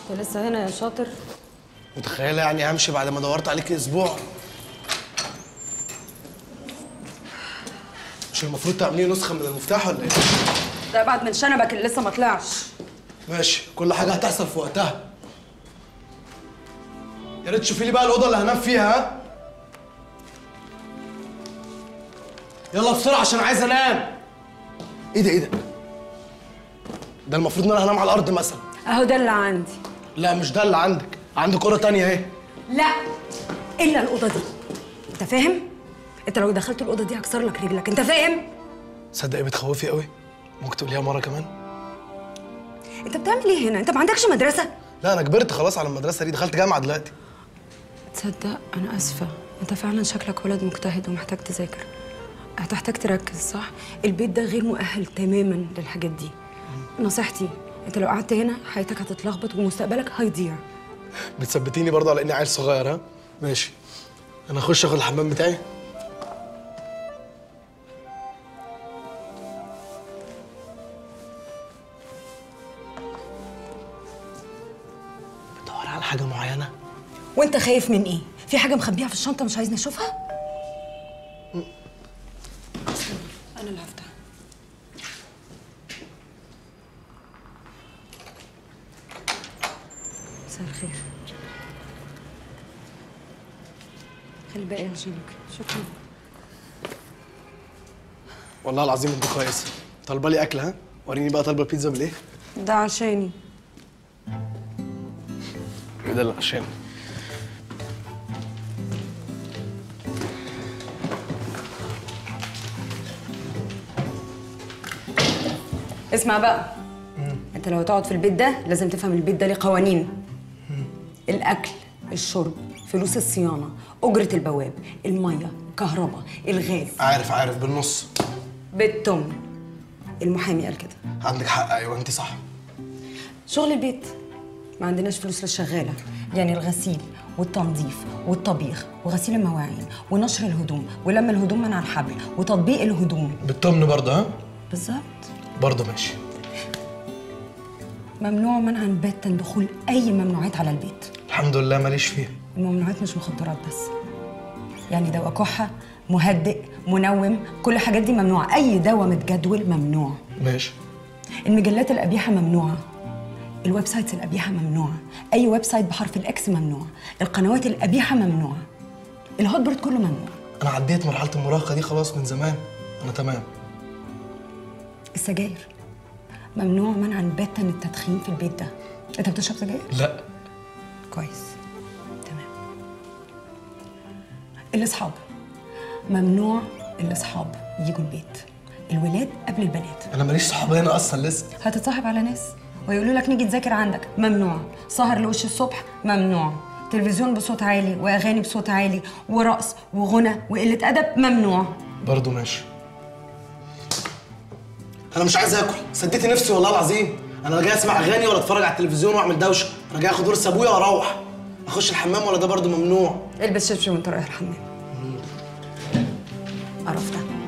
انت لسه هنا يا شاطر متخيله يعني همشي بعد ما دورت عليك اسبوع مش المفروض تعملي نسخه من المفتاح ولا ايه ده ابعد من شنبك اللي لسه ما طلعش ماشي كل حاجه هتحصل في وقتها يا ريت تشوفي لي بقى الاوضه اللي هنام فيها ها يلا بسرعه عشان عايز انام ايه ده ايه ده ده المفروض ان انا هنام على الارض مثلا اهو ده اللي عندي لا مش ده اللي عندك عندك اوضه تانية اهي لا الا الاوضه دي انت فاهم انت لو دخلت الاوضه دي هكسر لك رجلك انت فاهم تصدق ايه بتخوفي قوي ممكن تقوليها مره كمان انت بتعمل ايه هنا انت ما عندكش مدرسه لا انا كبرت خلاص على المدرسه دي دخلت جامعه دلوقتي تصدق انا اسفه انت فعلا شكلك ولد مجتهد ومحتاج تذاكر هتحتاج تركز صح البيت ده غير مؤهل تماما للحاجات دي نصيحتي انت لو قعدت هنا حياتك هتتلخبط ومستقبلك هيضيع بتثبتيني برضه على اني عيل صغير ها ماشي انا اخش اخد الحمام بتاعي بتدور على حاجه معينه وانت خايف من ايه في حاجه مخبيها في الشنطه مش عايزني اشوفها انا اللي هفتح مساء الخير خلي الباقي عشانك شكرا والله العظيم انت كويسه طالبه لي اكل ها وريني بقى طالبه بيتزا بالايه ده عشاني ايه ده اللي عشان اسمع بقى انت لو هتقعد في البيت ده لازم تفهم البيت ده ليه قوانين الاكل الشرب فلوس الصيانه اجره البواب الميه كهرباء الغاز عارف عارف بالنص بالتمن المحامي قال كده عندك حق ايوه انت صح شغل البيت ما عندناش فلوس للشغاله يعني الغسيل والتنظيف والطبيخ وغسيل المواعين ونشر الهدوم ولم الهدوم من على الحبل وتطبيق الهدوم بالطمن برضه ها بالظبط برضه ماشي ممنوع منعا باتا دخول اي ممنوعات على البيت الحمد لله ماليش فيها الممنوعات مش مخدرات بس يعني دواء كحة مهدئ منوم كل الحاجات دي ممنوعة أي دواء متجدول ممنوع ماشي المجلات القبيحة ممنوعة الويب سايتس القبيحة ممنوعة أي ويب سايت بحرف الإكس ممنوع القنوات القبيحة ممنوعة الهوت بورد كله ممنوع انا عديت مرحله المراهقه دي خلاص من زمان انا تمام السجاير ممنوع منعا باتا التدخين في البيت ده أنت بتشرب سجاير؟ لا كويس تمام الاصحاب ممنوع الاصحاب يجوا البيت الولاد قبل البنات انا ماليش صحاب هنا اصلا لسه هتتصاحب على ناس ويقولوا لك نيجي تذاكر عندك ممنوع سهر لوش الصبح ممنوع تلفزيون بصوت عالي واغاني بصوت عالي ورقص وغنى وقله ادب ممنوع برضه ماشي انا مش عايز اكل سديتي نفسي والله العظيم انا لا جاي اسمع اغاني ولا اتفرج على التلفزيون واعمل دوشه انا جاي اخد ورث ابويا واروح اخش الحمام ولا ده برضه ممنوع البس شبشب وانت رايح الحمام قرف ده